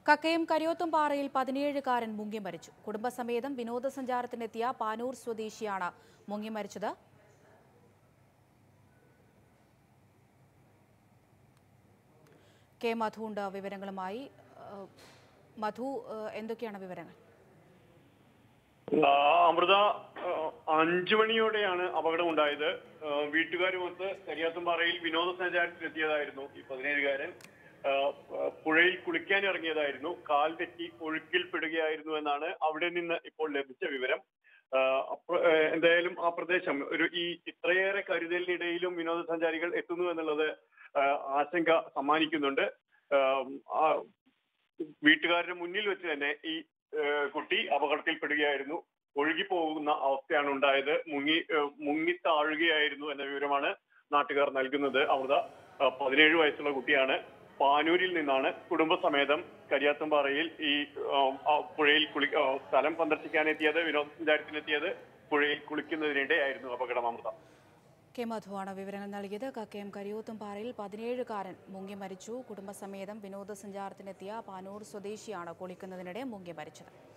കക്കയം കരിയോത്തും പാറയിൽ പതിനേഴുകാരൻ മുങ്ങി മരിച്ചു കുടുംബസമേതം വിനോദസഞ്ചാരത്തിനെത്തിയ പാനൂർ സ്വദേശിയാണ് മുങ്ങി മരിച്ചത് കെ മധു ഉണ്ട് വിവരങ്ങളുമായി ഏഹ്, മധു ഏഹ്, എന്തൊക്കെയാണ് വിവരങ്ങൾ ആ, അമൃത ആ, അഞ്ചു മണിയോടെയാണ് അപകടം ഉണ്ടായത് ആ, വീട്ടുകാരുമൊത്ത് കരിയാത്തുംപാറയിൽ വിനോദസഞ്ചാരത്തിനെത്തിയതായിരുന്നു ഈ പതിനേഴുകാരൻ ആ, ആ, പുഴയിൽ കുളിക്കാൻ ഇറങ്ങിയതായിരുന്നു കാൽ തെറ്റി ഒഴുക്കിൽ പെടുകയായിരുന്നു എന്നാണ് അവിടെ നിന്ന് ഇപ്പോൾ ലഭിച്ച വിവരം ആ, അപ്പ- ആ, എന്തായാലും ആ പ്രദേശം ഒരു ഈ ഇത്രയേറെ കരുതലിനിടയിലും വിനോദസഞ്ചാരികൾ എത്തുന്നു എന്നുള്ളത് ആ, ആശങ്ക സമ്മാനിക്കുന്നുണ്ട് ആ, ആ, വീട്ടുകാരുടെ മുന്നിൽ വെച്ച് തന്നെ ഈ ഏഹ് കുട്ടി അപകടത്തിൽപ്പെടുകയായിരുന്നു ഒഴുകി പോകുന്ന അവസ്ഥയാണ് ഉണ്ടായത് മുങ്ങി ഏഹ് മുങ്ങി താഴുകയായിരുന്നു എന്ന വിവരമാണ് നാട്ടുകാർ നൽകുന്നത് അമൃത ആ, പതിനേഴ് വയസ്സുള്ള കുട്ടിയാണ് പാനൂരിൽ നിന്നാണ് കുടുംബസമേതം കരിയാത്തുംപാറയിൽ ഈ ആ, ആ, പുഴയിൽ കുളി ആ, സ്ഥലം സന്ദർശിക്കാനെത്തിയത് വിനോദസഞ്ചാരത്തിനെത്തിയത് പുഴയിൽ കുളിക്കുന്നതിനിടെയായിരുന്നു അപകടം അമൃത കെ മധുവാണ് വിവരങ്ങൾ നൽകിയത് കക്കയം കരിയോത്തും പാറയിൽ പതിനേഴുകാരൻ മുങ്ങി മരിച്ചു കുടുംബസമേതം വിനോദസഞ്ചാരത്തിനെത്തിയ പാനൂർ സ്വദേശിയാണ് കുളിക്കുന്നതിനിടെ മുങ്ങി മരിച്ചത്